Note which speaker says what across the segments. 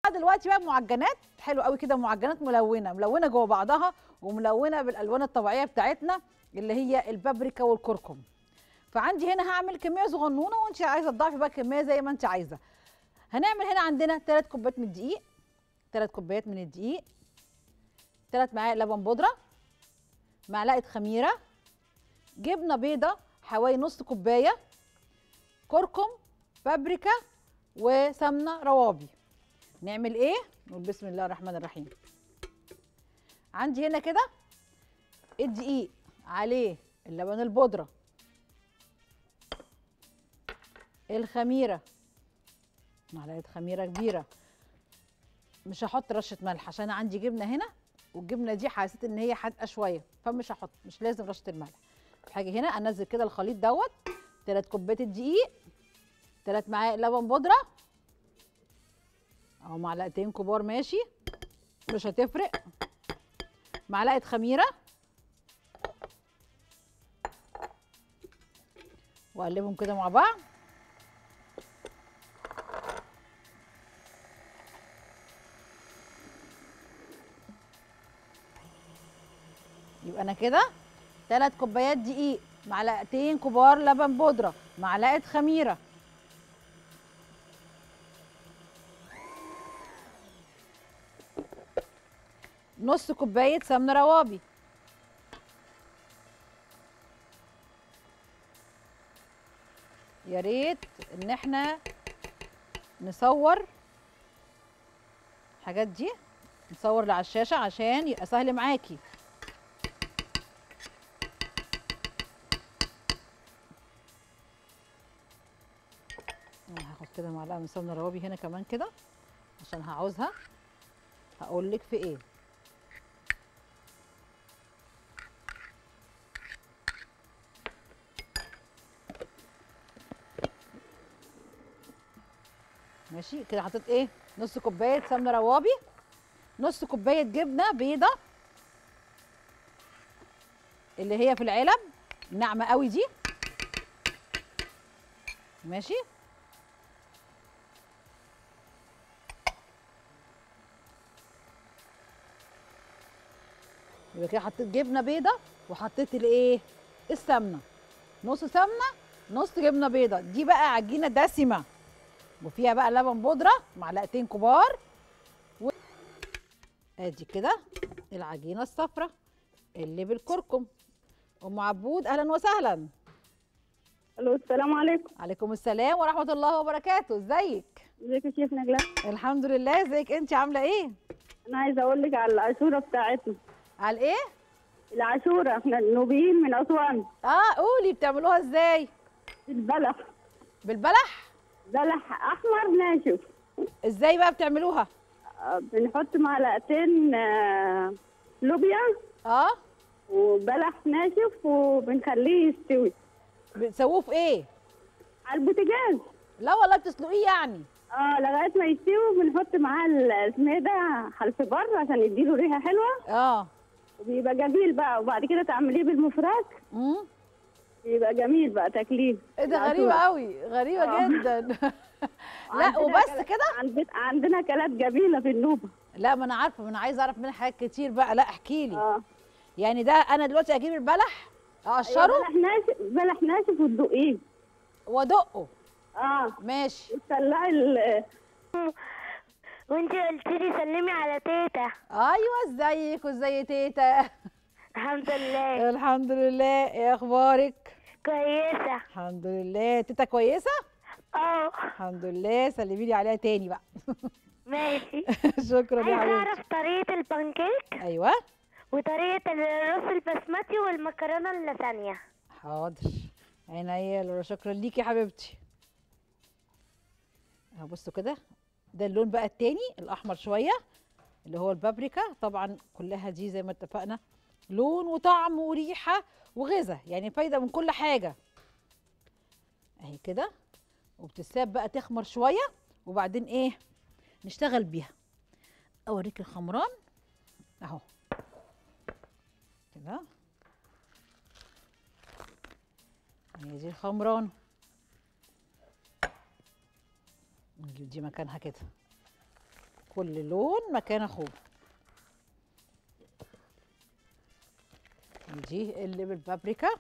Speaker 1: بقى دلوقتي بقى معجنات حلو قوي كده معجنات ملونه ملونه جوه بعضها وملونه بالالوان الطبيعيه بتاعتنا اللي هي البابريكا والكركم فعندي هنا هعمل كميه صغنونه وانت عايزه تضاعفي بقى كميه زي ما انت عايزه هنعمل هنا عندنا 3 كوبايات من الدقيق 3 كوبايات من الدقيق 3 معالق لبن بودره معلقه خميره جبنه بيضه حوالي نص كوبايه كركم بابريكا وسمنه روابي نعمل ايه نقول بسم الله الرحمن الرحيم عندي هنا كده الدقيق عليه اللبن البودره الخميره معلقه خميره كبيره مش هحط رشه ملح عشان عندي جبنه هنا والجبنه دي حسيت ان هي حادقه شويه فمش هحط مش لازم رشه الملح حاجه هنا انزل كده الخليط دوت تلات كوبايات الدقيق تلات معالق لبن بودره او معلقتين كبار ماشي مش هتفرق معلقه خميره واقلبهم كده مع بعض يبقى انا كده ثلاث كوبايات دقيق معلقتين كبار لبن بودره معلقه خميره نص كوبايه سمنه روابي يا ريت ان احنا نصور الحاجات دي نصور اللي على الشاشه عشان يبقى سهل معاكي أنا هاخد كده معلقه من سمنه روابي هنا كمان كده عشان هعوزها هقول لك في ايه ماشي كده حطيت ايه نص كوبايه سمنه روابي نص كوبايه جبنه بيضه اللي هي في العلب ناعمه قوي دي ماشي يبقى كده حطيت جبنه بيضه وحطيت الايه السمنه نص سمنه نص جبنه بيضه دي بقى عجينه دسمه وفيها بقى لبن بودره معلقتين كبار و... ادي كده العجينه الصفراء اللي بالكركم ام عبود اهلا وسهلا
Speaker 2: الو السلام عليكم
Speaker 1: عليكم السلام ورحمه الله وبركاته ازيك
Speaker 2: ازيك يا شيخ نجلاء
Speaker 1: الحمد لله ازيك انت عامله ايه
Speaker 2: انا عايزه اقول لك على العاشوره بتاعتنا
Speaker 1: على ايه
Speaker 2: العاشوره احنا النوبيين من اسوان
Speaker 1: اه قولي بتعملوها ازاي
Speaker 2: البلح
Speaker 1: بالبلح
Speaker 2: بلح احمر ناشف
Speaker 1: ازاي بقى بتعملوها
Speaker 2: آه، بنحط معلقتين آه، لوبيا
Speaker 1: اه
Speaker 2: وبلح ناشف وبنخليه يستوي
Speaker 1: بتسووه في ايه
Speaker 2: على البوتاجاز
Speaker 1: لا والله بتسلقيه يعني
Speaker 2: اه لغايه ما يستوي بنحط معاه الاسمه ده حلفبر عشان يديله ريحه حلوه
Speaker 1: اه
Speaker 2: وبيبقى جميل بقى وبعد كده تعمليه بالمفراك
Speaker 1: امم
Speaker 2: بيبقى جميل بقى تاكليه
Speaker 1: ايه ده
Speaker 2: العاشورة.
Speaker 1: غريبه قوي غريبه
Speaker 2: آه.
Speaker 1: جدا لا
Speaker 2: عندنا
Speaker 1: وبس
Speaker 2: كلا-
Speaker 1: كده
Speaker 2: عندنا عندنا اكلات جميله في النوبه
Speaker 1: لا ما انا عارفه ما انا عايزه اعرف منها حاجات كتير بقى لا احكي لي
Speaker 2: اه
Speaker 1: يعني ده انا دلوقتي اجيب البلح
Speaker 2: أيوة،
Speaker 1: اقشره
Speaker 2: بلح ناشف بلح ناشف وتدقيه
Speaker 1: وادقه
Speaker 2: اه
Speaker 1: ماشي
Speaker 2: وتطلعي ال-
Speaker 3: وانت قلت لي سلمي على تيتا
Speaker 1: ايوه ازيك وازي تيتا
Speaker 3: الحمد لله
Speaker 1: الحمد لله ايه اخبارك
Speaker 3: كويسة
Speaker 1: الحمد لله تيتا كويسه
Speaker 3: اه
Speaker 1: الحمد لله سلمي لي عليها تاني بقى
Speaker 3: ماشي
Speaker 1: شكرا يا
Speaker 3: عايزة
Speaker 1: حبيبتي
Speaker 3: اعرف طريقة البانكيك
Speaker 1: ايوه
Speaker 3: وطريقة الرز البسمتي والمكرونة اللازانيا
Speaker 1: حاضر عينيا لورا شكرا ليكي يا حبيبتي اهو بصوا كده ده اللون بقى التاني الاحمر شويه اللي هو البابريكا طبعا كلها دي زي ما اتفقنا لون وطعم وريحه وغذاء يعني فايده من كل حاجه اهي كده وبتساب بقى تخمر شويه وبعدين ايه نشتغل بيها اوريك الخمران اهو كده هي دي الخمران نجيب دي مكانها كده كل لون مكان اخوه دي اللي بالبابريكا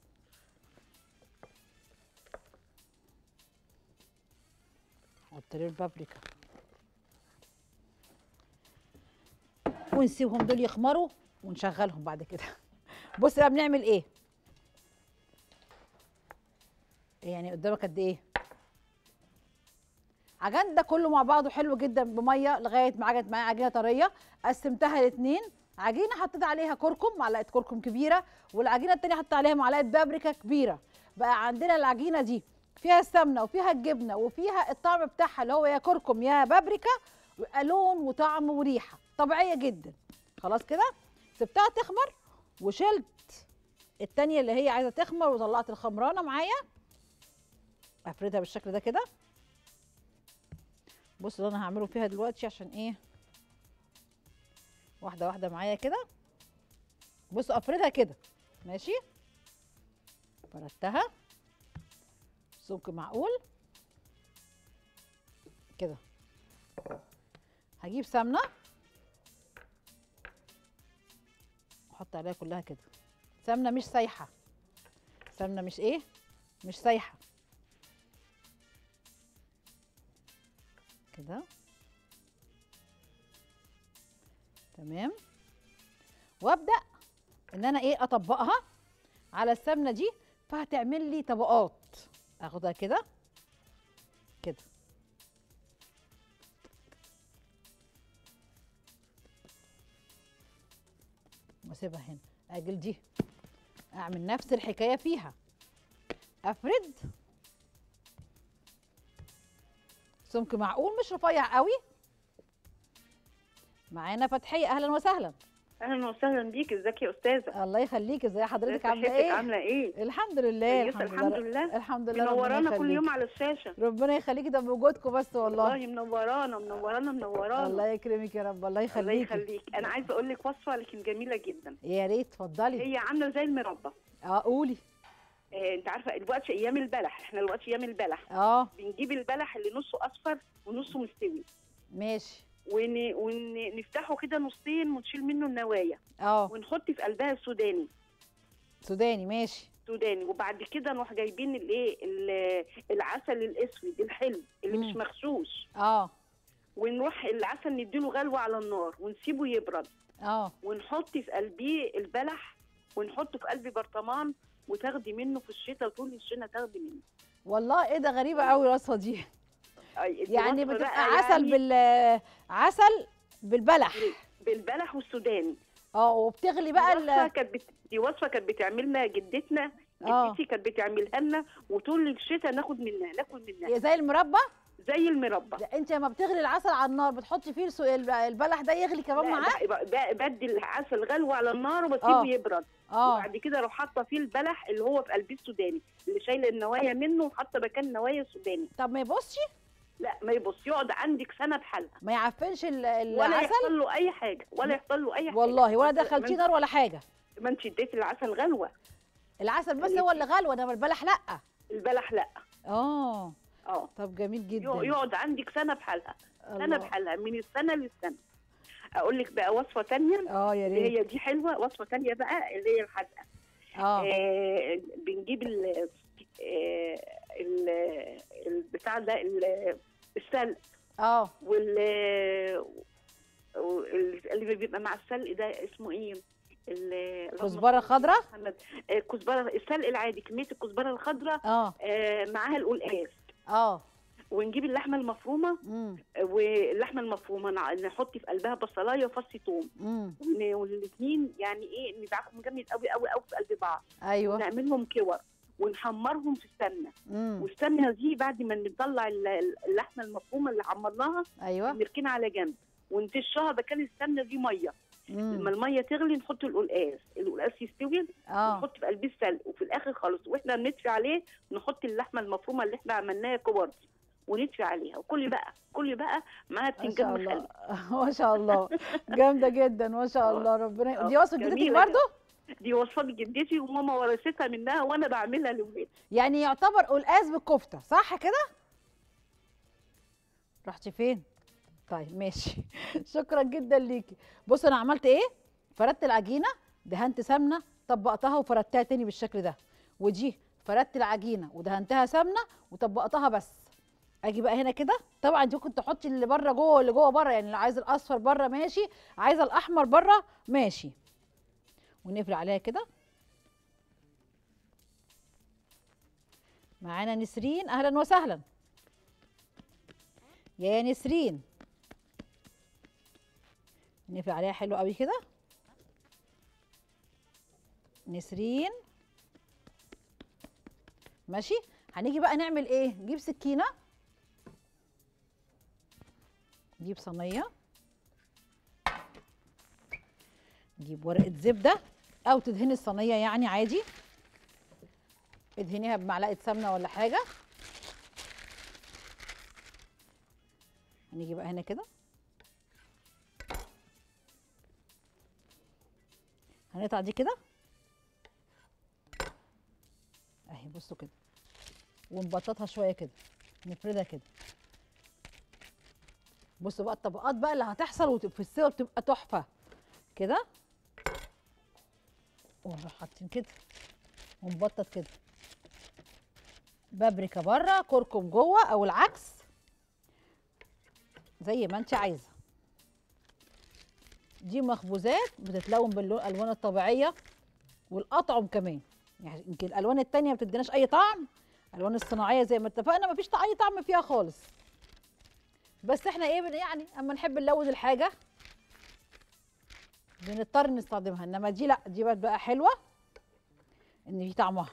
Speaker 1: حط لي البابريكا ونسيبهم دول يخمروا ونشغلهم بعد كده بص بقى بنعمل ايه يعني قدامك قد ايه عجن ده كله مع بعضه حلو جدا بميه لغايه ما عجنت معايا عجينه طريه قسمتها لاتنين عجينه حطيت عليها كركم معلقه كركم كبيره والعجينه التانيه حطيت عليها معلقه بابريكا كبيره بقى عندنا العجينه دي فيها السمنه وفيها الجبنه وفيها الطعم بتاعها اللي هو يا كركم يا بابريكا ويبقى لون وطعم وريحه طبيعيه جدا خلاص كده سبتها تخمر وشلت التانية اللي هي عايزه تخمر وطلعت الخمرانه معايا افردها بالشكل ده كده بص اللي انا هعمله فيها دلوقتي عشان ايه واحده واحده معايا كده بص افردها كده ماشي فردتها سمك معقول كده هجيب سمنه احط عليها كلها كده سمنه مش سايحه سمنه مش ايه مش سايحه كده تمام وابدا ان انا ايه اطبقها على السمنه دي فهتعمل لي طبقات اخدها كده كده واسيبها هنا اجل دي اعمل نفس الحكايه فيها افرد سمك معقول مش رفيع قوي معانا فتحيه اهلا وسهلا
Speaker 4: اهلا وسهلا بيك ازيك يا استاذه
Speaker 1: الله يخليك ازي حضرتك
Speaker 4: ازيك
Speaker 1: عامله
Speaker 4: صحتك
Speaker 1: ايه
Speaker 4: عامله ايه
Speaker 1: الحمد لله
Speaker 4: كويسة الحمد لله
Speaker 1: الحمد لله ربنا
Speaker 4: منورانا كل
Speaker 1: يخليك.
Speaker 4: يوم على الشاشه
Speaker 1: ربنا يخليكي ده بوجودكم بس والله
Speaker 4: والله منورانا منورانا منورانا
Speaker 1: الله يكرمك يا رب الله
Speaker 4: الله
Speaker 1: يخليكي
Speaker 4: يخليك انا عايزه اقول لك وصفه لكن جميله جدا
Speaker 1: يا ريت اتفضلي
Speaker 4: هي عامله زي المربى
Speaker 1: اه قولي
Speaker 4: آه انت عارفه دلوقتي ايام البلح احنا دلوقتي ايام البلح
Speaker 1: اه
Speaker 4: بنجيب البلح اللي نصه اصفر ونصه مستوي
Speaker 1: ماشي
Speaker 4: ون... ونفتحه كده نصين ونشيل منه النوايا
Speaker 1: اه
Speaker 4: ونحط في قلبها السوداني
Speaker 1: سوداني ماشي
Speaker 4: سوداني وبعد كده نروح جايبين الايه ال- العسل الاسود الحلو اللي مش
Speaker 1: مم.
Speaker 4: مغشوش
Speaker 1: اه
Speaker 4: ونروح العسل نديله غلوه على النار ونسيبه يبرد
Speaker 1: اه
Speaker 4: ونحط في قلبيه البلح ونحطه في قلب برطمان وتاخدي منه في الشتاء طول السنه تاخدي منه
Speaker 1: والله ايه ده غريبه قوي الوصفه دي
Speaker 4: أي- دي
Speaker 1: يعني
Speaker 4: وصفة
Speaker 1: بتبقى
Speaker 4: بقى
Speaker 1: عسل
Speaker 4: يعني
Speaker 1: بال عسل بالبلح
Speaker 4: بالبلح والسوداني
Speaker 1: اه وبتغلي بقى
Speaker 4: دي وصفه
Speaker 1: ال...
Speaker 4: كانت بت... دي وصفه كانت بتعملنا جدتنا
Speaker 1: آه.
Speaker 4: جدتي كانت بتعملها لنا وطول الشتاء ناخد منها ناكل منها
Speaker 1: زي المربى
Speaker 4: زي المربى
Speaker 1: ده انت لما بتغلي العسل على النار بتحطي فيه السو- الب- البلح ده يغلي كمان
Speaker 4: لا،
Speaker 1: معاه
Speaker 4: ب- ب- بدي العسل غلوه على النار
Speaker 1: آه.
Speaker 4: وبسيبه يبرد
Speaker 1: اه
Speaker 4: وبعد كده اروح حاطه فيه البلح اللي هو في قلبيه السوداني اللي شايله النوايا منه وحاطه مكان نوايا سوداني
Speaker 1: طب ما يبصش
Speaker 4: لا ما يبص يقعد عندك سنه بحالها
Speaker 1: ما يعفنش ال-
Speaker 4: ولا
Speaker 1: العسل
Speaker 4: يحصل له اي حاجه ولا يحصل له اي حاجه
Speaker 1: والله ولا
Speaker 4: ما انت-
Speaker 1: دخلتيه
Speaker 4: ما
Speaker 1: نار ولا حاجه
Speaker 4: انت- ما انت اديتي العسل غلوه
Speaker 1: العسل بس
Speaker 4: خليكي.
Speaker 1: هو اللي غلوه انما البلح لا
Speaker 4: البلح لا
Speaker 1: اه
Speaker 4: اه
Speaker 1: طب جميل جدا
Speaker 4: يق- يقعد عندك سنه بحالها سنه
Speaker 1: الله.
Speaker 4: بحالها من السنه للسنه اقول لك بقى وصفه تانية
Speaker 1: اه يا
Speaker 4: اللي
Speaker 1: ريت
Speaker 4: هي دي حلوه وصفه تانية بقى اللي هي الحدقه
Speaker 1: اه
Speaker 4: آه بنجيب ال آه، ال البتاع ده ال- السلق
Speaker 1: اه
Speaker 4: وال وال- اللي بيبقى مع السلق ده اسمه ايه؟ ال- اللهم
Speaker 1: كزبره خضراء
Speaker 4: صل على محمد. آه، كزبره السلق العادي كميه الكزبره الخضراء
Speaker 1: اه
Speaker 4: آه، معاها القلقاس
Speaker 1: اه
Speaker 4: ونجيب اللحمه المفرومه
Speaker 1: امم
Speaker 4: آه، واللحمه المفرومه نع- نحط في قلبها بصلايه وفص ثوم
Speaker 1: امم
Speaker 4: والاثنين يعني ايه ندعكهم جامد قوي قوي قوي في قلب بعض
Speaker 1: ايوه
Speaker 4: ونعملهم كور ونحمرهم في السمنه
Speaker 1: امم
Speaker 4: والسمنه دي بعد ما نطلع ال- اللحمه المفرومه اللي حمرناها
Speaker 1: ايوه
Speaker 4: نركنها على جنب ونتشها مكان السمنه دي ميه لما
Speaker 1: امم
Speaker 4: الميه تغلي نحط القلقاس القلقاس يستوي
Speaker 1: اه
Speaker 4: نحط في قلبيه السلق وفي الاخر خالص واحنا بنطفي عليه نحط اللحمه المفرومه اللي احنا عملناها كور دي ونطفي عليها وكل بقى كل بقى معاها
Speaker 1: ما
Speaker 4: بتنجان
Speaker 1: شاء الله
Speaker 4: مخلل
Speaker 1: ما شاء الله جامده جدا ما شاء الله ربنا
Speaker 4: آه،
Speaker 1: دي وصفه جدتك
Speaker 4: جميلة
Speaker 1: برضو
Speaker 4: دي وصفات جدتي وماما ورثتها منها وانا بعملها لولادي
Speaker 1: يعني يعتبر قلقاس بالكفته صح كده رحتي فين طيب ماشي شكرا جدا ليكي بص انا عملت ايه فردت العجينه دهنت سمنه طبقتها وفردتها تاني بالشكل ده ودي فردت العجينه ودهنتها سمنه وطبقتها بس اجي بقى هنا كده طبعا انت ممكن تحطي اللي بره جوه واللي جوه بره يعني اللي عايز الاصفر بره ماشي عايزه الاحمر بره ماشي ونقفل عليها كده معانا نسرين اهلا وسهلا يا نسرين نقفل عليها حلو قوي كده نسرين ماشي هنيجي بقى نعمل ايه نجيب سكينه نجيب صينيه نجيب ورقه زبده او تدهني الصينيه يعني عادي ادهنيها بمعلقه سمنه ولا حاجه هنيجي بقى هنا كده هنقطع دي كده اهي بصوا كده ونبططها شويه كده نفردها كده بصوا بقى الطبقات بقى اللي هتحصل وت- في السوا بتبقى تحفه كده ونروح حاطين كده ونبطط كده بابريكا بره كركم جوه او العكس زي ما انت عايزه دي مخبوزات بتتلون بالالوان الطبيعيه والاطعم كمان يعني يمكن الالوان التانية ما بتديناش اي طعم الالوان الصناعيه زي ما اتفقنا مفيش اي طعم فيها خالص بس احنا ايه بن- يعني اما نحب نلون الحاجه بنضطر نستخدمها انما دي لا دي بقت بقى حلوه ان في طعمها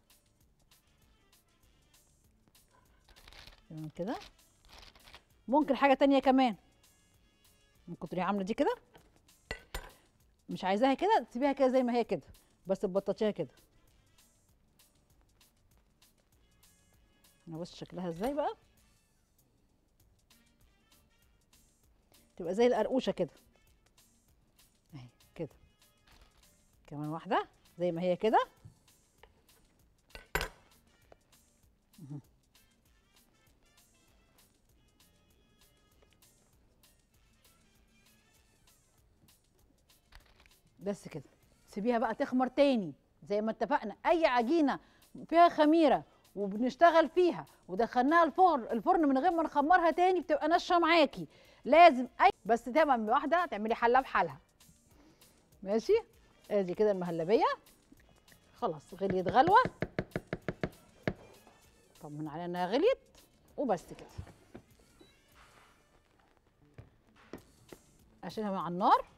Speaker 1: تمام كده ممكن حاجه تانية كمان ممكن تروحي عامله دي كده مش عايزاها كده تسيبيها كده زي ما هي كده بس تبططيها كده نبص شكلها ازاي بقى تبقى زي القرقوشه كده اهي كده كمان واحده زي ما هي كده مهم. بس كده سيبيها بقى تخمر تاني زي ما اتفقنا اي عجينه فيها خميره وبنشتغل فيها ودخلناها الفرن الفرن من غير ما نخمرها تاني بتبقى ناشفه معاكي لازم اي بس تعمل واحده تعملي حله بحالها ماشي ادي كده المهلبيه خلاص غليت غلوه طمن عليها انها غليت وبس كده اشيلها من على النار